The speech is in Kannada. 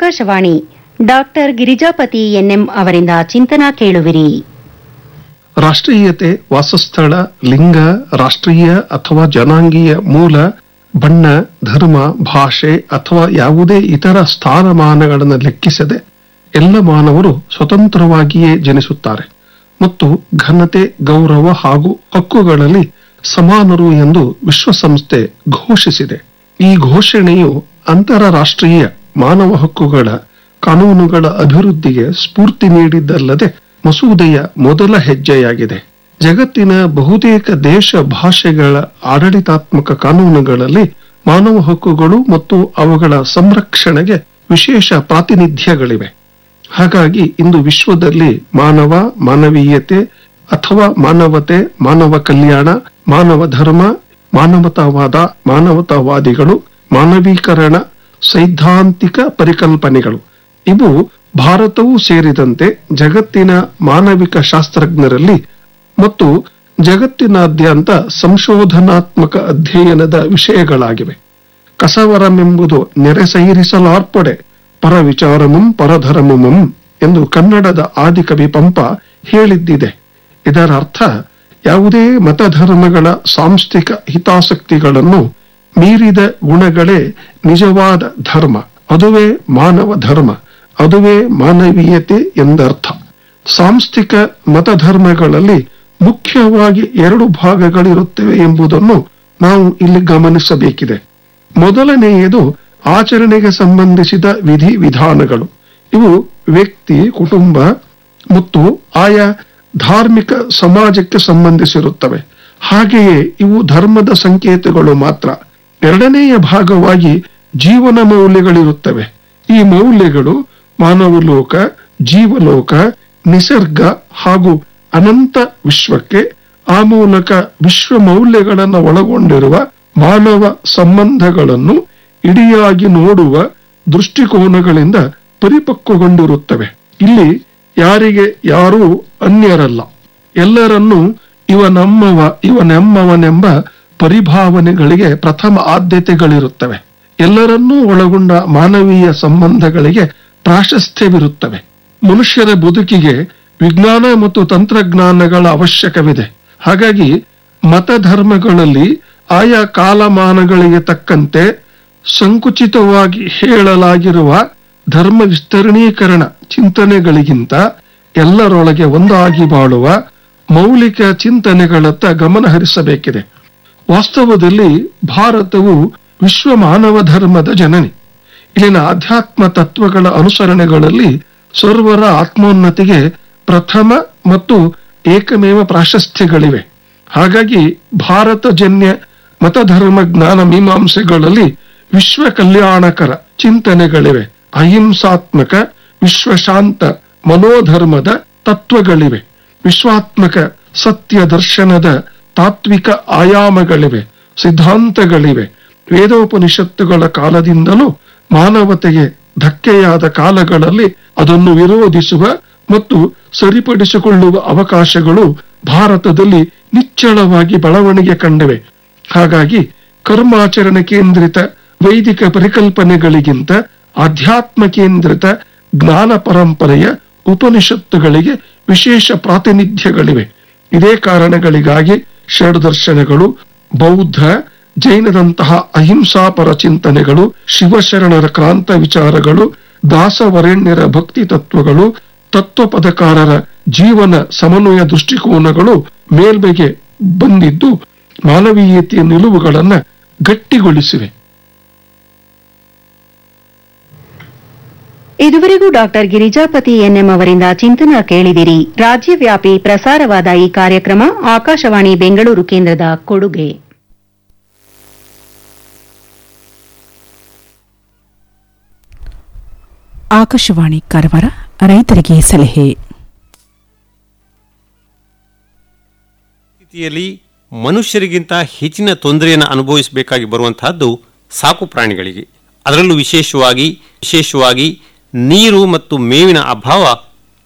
ಆಕಾಶವಾಣಿ ಡಾಕ್ಟರ್ ಗಿರಿಜಾಪತಿ ಎನ್ಎಂ ಅವರಿಂದ ಚಿಂತನಾ ಕೇಳುವಿರಿ ರಾಷ್ಟ್ರೀಯತೆ ವಾಸಸ್ಥಳ ಲಿಂಗ ರಾಷ್ಟ್ರೀಯ ಅಥವಾ ಜನಾಂಗೀಯ ಮೂಲ ಬಣ್ಣ ಧರ್ಮ ಭಾಷೆ ಅಥವಾ ಯಾವುದೇ ಇತರ ಸ್ಥಾನಮಾನಗಳನ್ನು ಲೆಕ್ಕಿಸದೆ ಎಲ್ಲ ಮಾನವರು ಸ್ವತಂತ್ರವಾಗಿಯೇ ಜನಿಸುತ್ತಾರೆ ಮತ್ತು ಘನತೆ ಗೌರವ ಹಾಗೂ ಹಕ್ಕುಗಳಲ್ಲಿ ಸಮಾನರು ಎಂದು ವಿಶ್ವಸಂಸ್ಥೆ ಘೋಷಿಸಿದೆ ಈ ಘೋಷಣೆಯು ಅಂತಾರಾಷ್ಟ್ರೀಯ ಮಾನವ ಹಕ್ಕುಗಳ ಕಾನೂನುಗಳ ಅಭಿವೃದ್ಧಿಗೆ ಸ್ಫೂರ್ತಿ ನೀಡಿದ್ದಲ್ಲದೆ ಮಸೂದೆಯ ಮೊದಲ ಹೆಜ್ಜೆಯಾಗಿದೆ ಜಗತ್ತಿನ ಬಹುತೇಕ ದೇಶ ಭಾಷೆಗಳ ಆಡಳಿತಾತ್ಮಕ ಕಾನೂನುಗಳಲ್ಲಿ ಮಾನವ ಹಕ್ಕುಗಳು ಮತ್ತು ಅವುಗಳ ಸಂರಕ್ಷಣೆಗೆ ವಿಶೇಷ ಪ್ರಾತಿನಿಧ್ಯಗಳಿವೆ ಹಾಗಾಗಿ ಇಂದು ವಿಶ್ವದಲ್ಲಿ ಮಾನವ ಮಾನವೀಯತೆ ಅಥವಾ ಮಾನವತೆ ಮಾನವ ಕಲ್ಯಾಣ ಮಾನವ ಧರ್ಮ ಮಾನವತಾವಾದ ಮಾನವತಾವಾದಿಗಳು ಮಾನವೀಕರಣ ಸೈದ್ಧಾಂತಿಕ ಪರಿಕಲ್ಪನೆಗಳು ಇವು ಭಾರತವೂ ಸೇರಿದಂತೆ ಜಗತ್ತಿನ ಮಾನವಿಕ ಶಾಸ್ತ್ರಜ್ಞರಲ್ಲಿ ಮತ್ತು ಜಗತ್ತಿನಾದ್ಯಂತ ಸಂಶೋಧನಾತ್ಮಕ ಅಧ್ಯಯನದ ವಿಷಯಗಳಾಗಿವೆ ಕಸವರಮೆಂಬುದು ನೆರೆಸೈರಿಸಲಾರ್ಪಡೆ ಪರವಿಚಾರಮಂ ಪರಧರ್ಮಮಂ ಎಂದು ಕನ್ನಡದ ಆದಿಕವಿ ಪಂಪ ಹೇಳಿದ್ದಿದೆ ಇದರ ಅರ್ಥ ಯಾವುದೇ ಮತಧರ್ಮಗಳ ಸಾಂಸ್ಥಿಕ ಹಿತಾಸಕ್ತಿಗಳನ್ನು ಮೀರಿದ ಗುಣಗಳೇ ನಿಜವಾದ ಧರ್ಮ ಅದುವೇ ಮಾನವ ಧರ್ಮ ಅದುವೇ ಮಾನವೀಯತೆ ಎಂದರ್ಥ ಸಾಂಸ್ಥಿಕ ಮತಧರ್ಮಗಳಲ್ಲಿ ಮುಖ್ಯವಾಗಿ ಎರಡು ಭಾಗಗಳಿರುತ್ತವೆ ಎಂಬುದನ್ನು ನಾವು ಇಲ್ಲಿ ಗಮನಿಸಬೇಕಿದೆ ಮೊದಲನೆಯದು ಆಚರಣೆಗೆ ಸಂಬಂಧಿಸಿದ ವಿಧಿ ವಿಧಾನಗಳು ಇವು ವ್ಯಕ್ತಿ ಕುಟುಂಬ ಮತ್ತು ಆಯಾ ಧಾರ್ಮಿಕ ಸಮಾಜಕ್ಕೆ ಸಂಬಂಧಿಸಿರುತ್ತವೆ ಹಾಗೆಯೇ ಇವು ಧರ್ಮದ ಸಂಕೇತಗಳು ಮಾತ್ರ ಎರಡನೆಯ ಭಾಗವಾಗಿ ಜೀವನ ಮೌಲ್ಯಗಳಿರುತ್ತವೆ ಈ ಮೌಲ್ಯಗಳು ಮಾನವಲೋಕ ಜೀವಲೋಕ ನಿಸರ್ಗ ಹಾಗೂ ಅನಂತ ವಿಶ್ವಕ್ಕೆ ಆ ಮೂಲಕ ವಿಶ್ವ ಮೌಲ್ಯಗಳನ್ನು ಒಳಗೊಂಡಿರುವ ಮಾನವ ಸಂಬಂಧಗಳನ್ನು ಇಡಿಯಾಗಿ ನೋಡುವ ದೃಷ್ಟಿಕೋನಗಳಿಂದ ಪರಿಪಕ್ವಗೊಂಡಿರುತ್ತವೆ ಇಲ್ಲಿ ಯಾರಿಗೆ ಯಾರೂ ಅನ್ಯರಲ್ಲ ಎಲ್ಲರನ್ನೂ ಇವ ನಮ್ಮವ ಇವ ನೆಮ್ಮವನೆಂಬ ಪರಿಭಾವನೆಗಳಿಗೆ ಪ್ರಥಮ ಆದ್ಯತೆಗಳಿರುತ್ತವೆ ಎಲ್ಲರನ್ನೂ ಒಳಗೊಂಡ ಮಾನವೀಯ ಸಂಬಂಧಗಳಿಗೆ ಪ್ರಾಶಸ್ತ್ಯವಿರುತ್ತವೆ ಮನುಷ್ಯರ ಬದುಕಿಗೆ ವಿಜ್ಞಾನ ಮತ್ತು ತಂತ್ರಜ್ಞಾನಗಳ ಅವಶ್ಯಕವಿದೆ ಹಾಗಾಗಿ ಮತಧರ್ಮಗಳಲ್ಲಿ ಆಯಾ ಕಾಲಮಾನಗಳಿಗೆ ತಕ್ಕಂತೆ ಸಂಕುಚಿತವಾಗಿ ಹೇಳಲಾಗಿರುವ ಧರ್ಮ ವಿಸ್ತರಣೀಕರಣ ಚಿಂತನೆಗಳಿಗಿಂತ ಎಲ್ಲರೊಳಗೆ ಒಂದಾಗಿ ಬಾಳುವ ಮೌಲಿಕ ಚಿಂತನೆಗಳತ್ತ ಗಮನ ಹರಿಸಬೇಕಿದೆ ವಾಸ್ತವದಲ್ಲಿ ಭಾರತವು ವಿಶ್ವ ಮಾನವ ಧರ್ಮದ ಜನನಿ ಇಲ್ಲಿನ ಆಧ್ಯಾತ್ಮ ತತ್ವಗಳ ಅನುಸರಣೆಗಳಲ್ಲಿ ಸರ್ವರ ಆತ್ಮೋನ್ನತಿಗೆ ಪ್ರಥಮ ಮತ್ತು ಏಕಮೇವ ಪ್ರಾಶಸ್ತ್ಯಗಳಿವೆ ಹಾಗಾಗಿ ಭಾರತ ಜನ್ಯ ಮತಧರ್ಮ ಜ್ಞಾನ ಮೀಮಾಂಸೆಗಳಲ್ಲಿ ವಿಶ್ವ ಕಲ್ಯಾಣಕರ ಚಿಂತನೆಗಳಿವೆ ಅಹಿಂಸಾತ್ಮಕ ವಿಶ್ವಶಾಂತ ಮನೋಧರ್ಮದ ತತ್ವಗಳಿವೆ ವಿಶ್ವಾತ್ಮಕ ಸತ್ಯ ದರ್ಶನದ ತಾತ್ವಿಕ ಆಯಾಮಗಳಿವೆ ಸಿದ್ಧಾಂತಗಳಿವೆ ವೇದೋಪನಿಷತ್ತುಗಳ ಕಾಲದಿಂದಲೂ ಮಾನವತೆಗೆ ಧಕ್ಕೆಯಾದ ಕಾಲಗಳಲ್ಲಿ ಅದನ್ನು ವಿರೋಧಿಸುವ ಮತ್ತು ಸರಿಪಡಿಸಿಕೊಳ್ಳುವ ಅವಕಾಶಗಳು ಭಾರತದಲ್ಲಿ ನಿಚ್ಚಳವಾಗಿ ಬೆಳವಣಿಗೆ ಕಂಡಿವೆ ಹಾಗಾಗಿ ಕರ್ಮಾಚರಣೆ ಕೇಂದ್ರಿತ ವೈದಿಕ ಪರಿಕಲ್ಪನೆಗಳಿಗಿಂತ ಆಧ್ಯಾತ್ಮ ಕೇಂದ್ರಿತ ಜ್ಞಾನ ಪರಂಪರೆಯ ಉಪನಿಷತ್ತುಗಳಿಗೆ ವಿಶೇಷ ಪ್ರಾತಿನಿಧ್ಯಗಳಿವೆ ಇದೇ ಕಾರಣಗಳಿಗಾಗಿ ಷಡ್ದರ್ಶನಗಳು ಬೌದ್ಧ ಜೈನದಂತಹ ಅಹಿಂಸಾಪರ ಚಿಂತನೆಗಳು ಶಿವಶರಣರ ಕ್ರಾಂತ ವಿಚಾರಗಳು ದಾಸವರೆಣ್ಯರ ಭಕ್ತಿ ತತ್ವಗಳು ತತ್ವಪದಕಾರರ ಜೀವನ ಸಮನ್ವಯ ದೃಷ್ಟಿಕೋನಗಳು ಮೇಲ್ಮೆಗೆ ಬಂದಿದ್ದು ಮಾನವೀಯತೆಯ ನಿಲುವುಗಳನ್ನ ಗಟ್ಟಿಗೊಳಿಸಿವೆ ಇದುವರೆಗೂ ಡಾಕ್ಟರ್ ಗಿರಿಜಾಪತಿ ಎನ್ಎಂ ಅವರಿಂದ ಚಿಂತನ ಕೇಳಿದಿರಿ ರಾಜ್ಯವ್ಯಾಪಿ ಪ್ರಸಾರವಾದ ಈ ಕಾರ್ಯಕ್ರಮ ಆಕಾಶವಾಣಿ ಬೆಂಗಳೂರು ಕೇಂದ್ರದ ಕೊಡುಗೆ ಆಕಾಶವಾಣಿ ಕಾರವಾರ ರೈತರಿಗೆ ಸಲಹೆ ಸ್ಥಿತಿಯಲ್ಲಿ ಮನುಷ್ಯರಿಗಿಂತ ಹೆಚ್ಚಿನ ತೊಂದರೆಯನ್ನು ಅನುಭವಿಸಬೇಕಾಗಿ ಬರುವಂತಹದ್ದು ಸಾಕು ಪ್ರಾಣಿಗಳಿಗೆ ಅದರಲ್ಲೂ ವಿಶೇಷವಾಗಿ ವಿಶೇಷವಾಗಿ ನೀರು ಮತ್ತು ಮೇವಿನ ಅಭಾವ